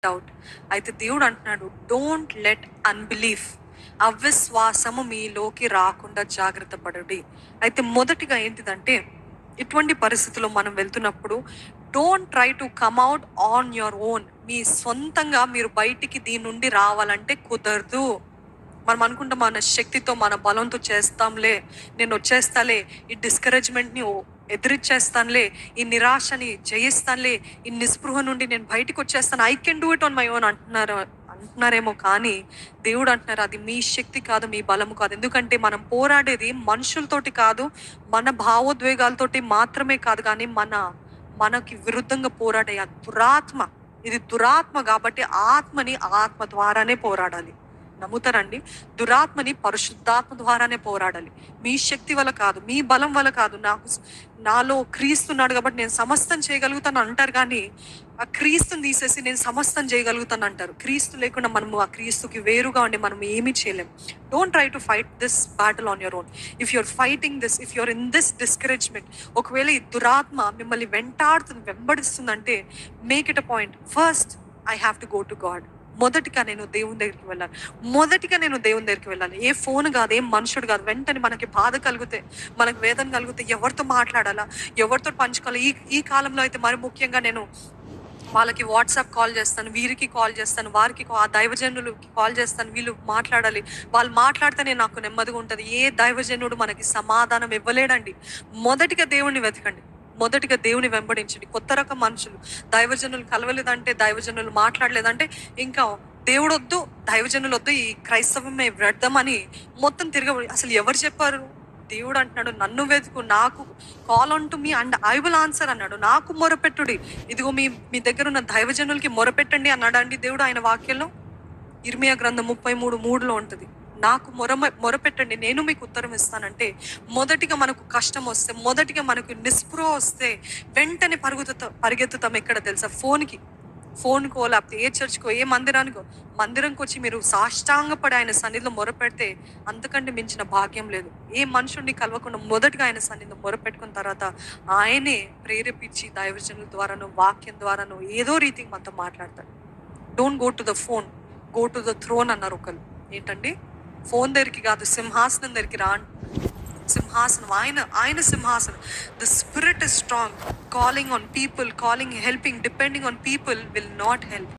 Doubt అయితే దేవుడు అంటున్నాడు డోంట్ లెట్ అన్బిలీఫ్ అవిశ్వాసము మీలోకి రాకుండా జాగ్రత్త పడండి అయితే మొదటిగా ఏంటిదంటే ఇటువంటి పరిస్థితుల్లో మనం వెళ్తున్నప్పుడు don't try to come out on your own మీ సొంతంగా మీరు బయటికి దీని నుండి రావాలంటే కుదరదు మనం అనుకుంటాం మన శక్తితో మన బలంతో చేస్తాంలే నేను వచ్చేస్తాలే ఈ డిస్కరేజ్మెంట్ని ఎదిరిచ్చేస్తానులే ఈ నిరాశని జయిస్తానులే ఈ నిస్పృహ నుండి నేను బయటికి వచ్చేస్తాను I can do it on my own అంటున్నారు అంటున్నారేమో కానీ దేవుడు అంటున్నారు అది మీ శక్తి కాదు మీ బలము కాదు ఎందుకంటే మనం పోరాడేది మనుషులతోటి కాదు మన భావోద్వేగాలతోటి మాత్రమే కాదు కానీ మన మనకి విరుద్ధంగా పోరాడే ఆ దురాత్మ ఇది దురాత్మ కాబట్టి ఆత్మని ఆత్మ ద్వారానే పోరాడాలి నమ్ముతారండి దురాత్మని పరిశుద్ధాత్మ ద్వారానే పోరాడాలి మీ శక్తి వల్ల కాదు మీ బలం వల్ల కాదు నాకు నాలో క్రీస్తున్నాడు కాబట్టి నేను సమస్తం చేయగలుగుతాను అంటారు కానీ ఆ క్రీస్తుని తీసేసి నేను సమస్తం చేయగలుగుతాను అంటారు క్రీస్తు లేకుండా మనము ఆ క్రీస్తుకి వేరుగా ఉండి మనం ఏమీ చేయలేం don't try to fight this battle on your own if you're fighting this if you're in this discouragement ఒకవేళ ఈ దురాత్మ మిమ్మల్ని వెంటాడుతుంది వెంబడిస్తుందంటే make it a point first I have to go to God మొదటిగా నేను దేవుని దగ్గరికి వెళ్ళాలి మొదటిగా నేను దేవుని దగ్గరికి వెళ్ళాలి ఏ ఫోన్ కాదు ఏ మనుషుడు కాదు వెంటనే మనకి బాధ కలిగితే మనకు వేదన కలిగితే ఎవరితో మాట్లాడాలా ఎవరితో పంచుకోవాలి ఈ ఈ కాలంలో అయితే మరి ముఖ్యంగా నేను వాళ్ళకి వాట్సాప్ కాల్ చేస్తాను వీరికి కాల్ చేస్తాను వారికి కా- ఆ దైవజనులకి కాల్ చేస్తాను వీళ్ళు మాట్లాడాలి వాళ్ళు మాట్లాడితేనే నాకు నెమ్మదిగా ఉంటుంది ఏ దైవజనుడు మనకి సమాధానం ఇవ్వలేడండి మొదటిగా దేవుణ్ణి వెతకండి మొదటిగా దేవుని వెంబడించండి కొత్త రకం మనుషులు దైవజనులు కలవలేదంటే దైవజనులు మాట్లాడలేదంటే ఇంకా దేవుడు వద్దు దైవజనులు వద్దు ఈ క్రైస్తవమే వ్యర్థమని మొత్తం తిరగ అసలు ఎవరు చెప్పారు దేవుడు అంటున్నాడు నన్ను వెతుకు నాకు call on to me and I will answer అన్నాడు నాకు మొరపెట్టుడి ఇదిగో మీ మీ దగ్గర ఉన్న దైవజనులకి మొరపెట్టండి అన్నాడు అండి దేవుడు ఆయన వాక్యంలో ఇర్మియా గ్రంథం ముప్పై మూడు మూడులో ఉంటుంది నాకు మొర మొరపెట్టండి నేను మీకు ఉత్తరం ఇస్తానంటే మొదటిగా మనకు కష్టం వస్తే మొదటిగా మనకు నిస్పృహ వస్తే వెంటనే పరుగుతుతా పరిగెత్తుతాం ఎక్కడ తెలుసా ఫోన్కి ఫోన్కో లేకపోతే ఏ చర్చ్కో ఏ మందిరానికో మందిరంకి వచ్చి మీరు సాష్టాంగపడి ఆయన సన్నిధిలో మొరపెడితే అంతకంటే మించిన భాగ్యం లేదు ఏ మనుషుడిని కలవకుండా మొదటిగా ఆయన సన్నిధిలో మొరపెట్టుకున్న తర్వాత ఆయనే ప్రేరేపించి దైవజనుల ద్వారాను వాక్యం ద్వారాను ఏదో రీతికి మనతో మాట్లాడతాడు don't go to the phone go to the throne అన్నారు ఒకరు ఏంటండి ఫోన్ దగ్గరికి కాదు సింహాసనం దగ్గరికి రా అంటున్నాడు. సింహాసనం ఆయన ఆయన సింహాసనం the spirit is strong calling on people calling helping depending on people will not help